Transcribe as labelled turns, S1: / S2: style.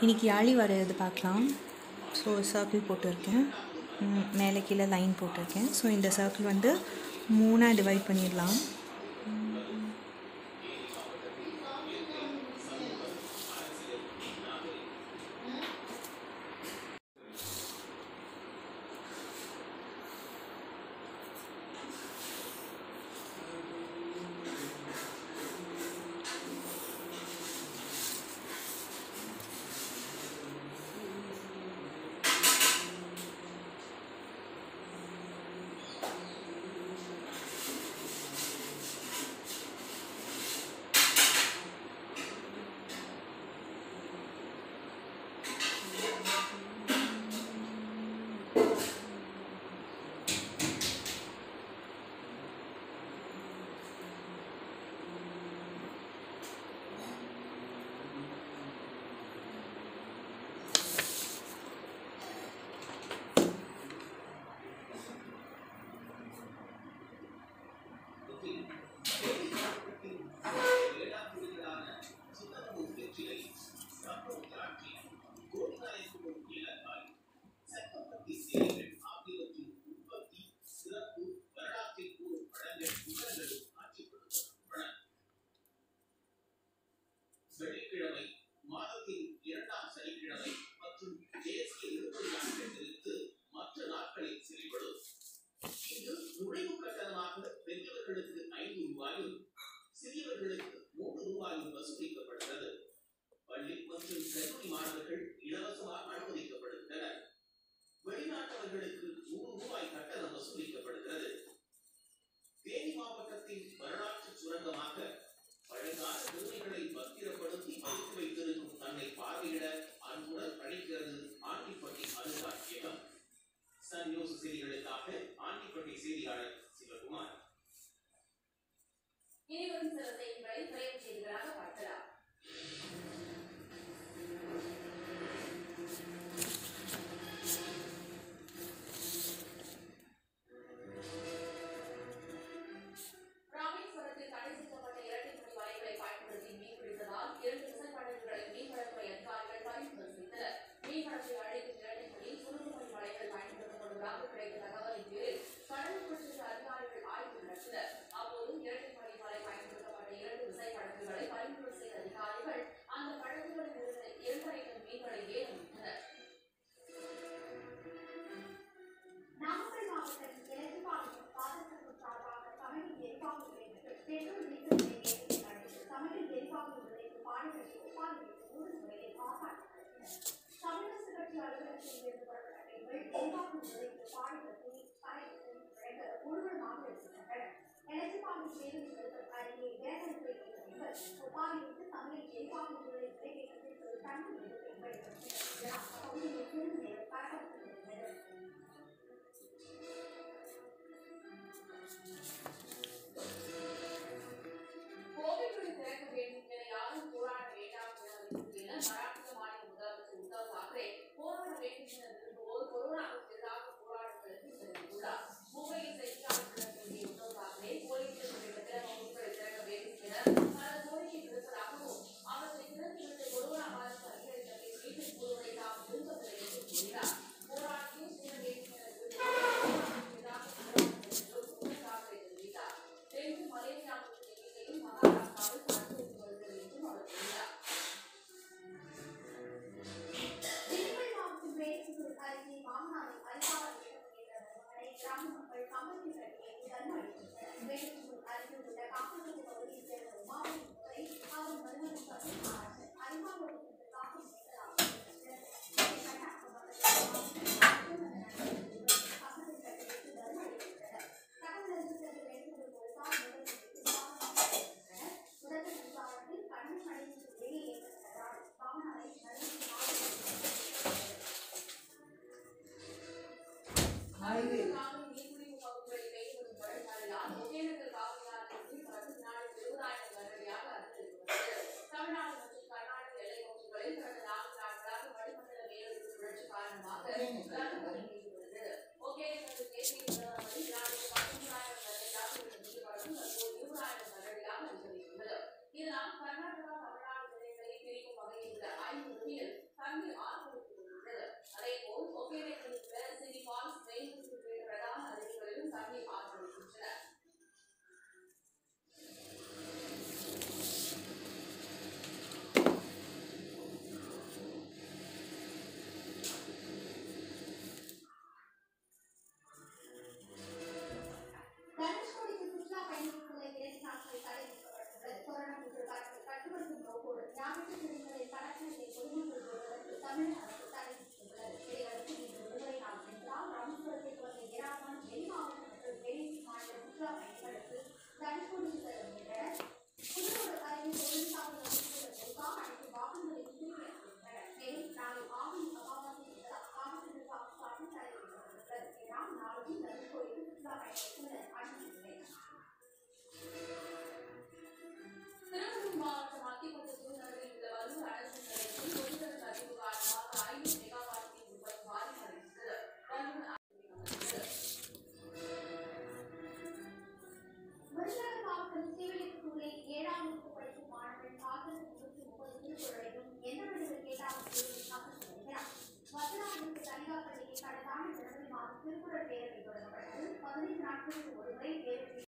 S1: இன்றைக்கி யாழி வரைகிறது பார்க்கலாம் ஸோ சர்க்கிள் போட்டிருக்கேன் ம், மேலே கீழே லைன் போட்டிருக்கேன் ஸோ இந்த சர்க்கிள் வந்து மூணாக டிவைட் பண்ணிடலாம்
S2: வெள்ளிக்கிழமை மாதத்தின் இரண்டாம் சனிக்கிழமை மற்றும் தேசிய இருபது நாட்கள் தவிர்த்து மற்ற நாட்களில் செயல்படும் இங்கு நுழைவு கட்டணமாக பெரியவர்களுக்கு ஐந்து ரூபாயும் சிறியவர்களுக்கு மூன்று ரூபாயும் வசூலிக்கப்படுகிறது பள்ளி மற்றும் கல்லூரி மாணவர்கள் இலவசமாக அனுமதிக்கப்படுகின்றனர் வெளிநாட்டவர்களுக்கு நூறு ரூபாய் கட்டணம் வசூலிக்கப்படுகிறது தேனி மாவட்டத்தின் வரலாற்று சுரங்கமாக பழங்கால பெருமைகளை பத்திரப்படுத்தி வைத்து வைத்திருக்கும் தன்னை பார்வையிட அன்புடன் அழைக்கிறது ஆண்டிப்பட்டி அருங்காட்சியகம் சன் நியூஸ் செய்திகளுக்காக ஆண்டிப்பட்டி செய்தியாளர் சிவகுமார்
S3: இனி வரும் சில செய்திகளை விரைவு செய்திகளாக பார்க்கலாம் ராமேஸ்வரத்தில் தடை செய்யப்பட்ட இரட்டை மணி வலைகளை பயன்படுத்தி மீன் பிடித்ததால் இரண்டு விசைப்படகுகளை மீன்வளத்துறை அதிகாரிகள் பறிமுதல் செய்தனர் மீன்வளத்தை அழைக்கும் இரட்டை மணி சுருட்டு மணி வலைகள் பயன்படுத்தப்படுவதாக கிடைத்த தகவலின் பேரில் கடலுக்குள் சென்ற அதிகாரிகள் ஆய்வு நடத்தினர் அப்போது இரட்டை மணி வலை பயன்படுத்தப்பட்ட இரண்டு விசைப்படகுகளை பறிமுதல் செய்த அதிகாரிகள் அந்த படகுகளில் இருந்த இரண்டரை டன் மீன்களை ஏலம் விட்டனர்
S4: நாமக்கல் மாவட்டத்தில் கிழக்கு பாளையம் பாதசங்கம் சார்பாக தமிழில் எரிவாயு விலைக்கு பெட்ரோல் டீசல் விலை ஏற்றத்தை அடுத்து தமிழில் எரிவாயு விலைக்கு பாடுகளை ஒப்பாளித்து மூன்று முறையில் காப்பாற்றப்பட்டனர் தமிழரசு கட்சி அலுவலகத்தில் இருந்து புறப்பட்ட பெண்கள் எரிவாயு விலைக்கு பாடுகளை பறையிட்டு வழங்க முழுவதுமாக இருக்கின்றனர் எலக்ட்ரிபாலிக் சேவை நிறுவனம் அருகே வேகத்தை பெண்கள் ஒப்பாளித்து தமிழில் எரிவாயு விலை விலையேற்றத்திற்கு தனி பெண்கள் இதனால் அப்பகுதியில் சிறிது நேரம் பரபரப்பு இருந்தது
S3: கோவில்களை திறக்க வேண்டும் என யாரும் போராட வேண்டாம் என மராட்டிய மாநில முதலமைச்சர் உத்தவ் தாக்கரே போராட வேண்டும் என விரும்புவோர் கொரோனாவுக்கு எதிராக போராடுவதற்கு தெரிவித்துள்ளார் மும்பையில் செய்தியாளர்களிடம் பேசிய உத்தவ் தாக்கரே போலீசில் உள்ளிட்ட திறக்க வகுப்புகளை திறக்க வேண்டும் என தனது கோரிக்கை விடுப்பதாகவும் அவற்றை திறந்துவிட்டு கொரோனா பாதிப்பு அதிகரித்ததை மீண்டும் கூறுவதை தாம் விரும்பவில்லை என்று கூறினார் போராட்டமே செய்ய வேண்டும் என விரும்புவோர் எதிராக போராடுவது என்றும் உத்தவ் தாக்கரே தெரிவித்தார் டெங்கு மலேரியா தொற்று எண்ணிக்கையும் மகாராஷ்டிராவில் அதிகரித்து வருகிறது என்றும் அவர் கூறினார்
S4: திண்டுக்கல் மாவட்டம் வேலூர் அருகே மாமனாரில் அல்பாவல் என்ற மகனை கிராம மக்கள் கம்பத்தில் கட்டிய தர்ம அளித்தனர் வேலூர் அருகே உள்ள காப்பகத்து பகுதியைச் சேர்ந்த உமாவின் மகளை அவர் மருமகன் பசுமாறு அல்பாவல் என்ற காப்பி கம்பத்தில் கட்டிவிட்டு தர்ம அளித்தனர் தகவல் அறிந்து சென்ற வேலூர் போலீசார் முதல் விசாரணையில் கண்ணன் அடைந்து வெளியே ஏற்பட்டதால் மாமனாரை நடுவில்
S3: தமிழக காவிரி நீர்பிடிப்பு பகுதிகளில் பெய்து வரும் மழையால் ஒகேனக்கல் காவிரியாற்றில் கடந்த நாளில் இருபதாயிரம் கனஅடியாக அதிகரித்துள்ளது தமிழ்நாடு மற்றும் கர்நாடக எல்லை பகுதிகளில் கடந்த நான்கு நாட்களாக வளிமண்டல மேலடுக்கு சுழற்சி காரணமாக கனமழை பெய்து வருகிறது ஒகேனக்கல் தேசிய நிலவரப்படி வினாடிக்கு பத்தொன்பதாயிரம் கனஅடியாக உள்ள நீர்வரத்து தற்போது இருபதாயிரம் கனஅடியாக அதிகரித்துள்ளது இதனால் கர்நாடகா தமிழ்நாடு எல்லைகளை பிரிக்கும் வகையில் உள்ள ஐந்து நதியில் தண்ணீர்
S4: தமிழக அரசு தடை விதித்துள்ளது இதையடுத்து இன்று விடுமுறை நாள் என்றால் ராமேஸ்வரத்தை தொடர்ந்த ஏராளமான வெளி மாவட்ட மற்றும் வெளி மாநில சுற்றுலா பயணிகளுக்கு தனுஷ்கோடி செல்ல முயன்றனர் புதுக்கோடு அருகே தொழிற்சாலை அமைப்பதற்காக அனைத்து வாகனங்களையும் திருப்பி அனுப்பியுள்ளனர் மேலும் நாளை ஆவணி அமாவாசை என்பதால் மாவட்ட நிர்வாகம் சார்பில் தடை விதிக்கப்பட்டுள்ளது இதனால் நாளையும் தனுஷ்கோடிக்கு சுற்றுலா பயணிகள் அனுமதியில்லை
S3: திருவள்ளூர் மாவட்டம் அத்திப்பட்டு நகரில் உள்ள வல்லூர் அனர்ஜன் நிலையத்தில் ஒளிபரப்பு அறிவு காரணமாக ஐநூறு மெகாவாட்டின் உற்பத்தி பாதிப்படைந்தது வல்லூர் அறிவிக்கப்பட்டது
S4: விருதுநகர் மாவட்டம் ஸ்ரீவில்லிபுத்தூரில் ஏழாம் வகுப்பு படிக்கும் மாணவன் ஆயிரத்தி முன்னூற்றி முப்பது திருக்குறளையும் எந்த வடிவில் கேட்டாலும் தாக்கல் வருகிறார் மதுராவிற்கு தனியார் பள்ளியில் கடந்த ஆண்டு ஜனவரி மாதம் திருக்குறள் பேரவை தொடங்கப்பட்டது பதினைந்து நாட்களுக்கு ஒருமுறை பேரவை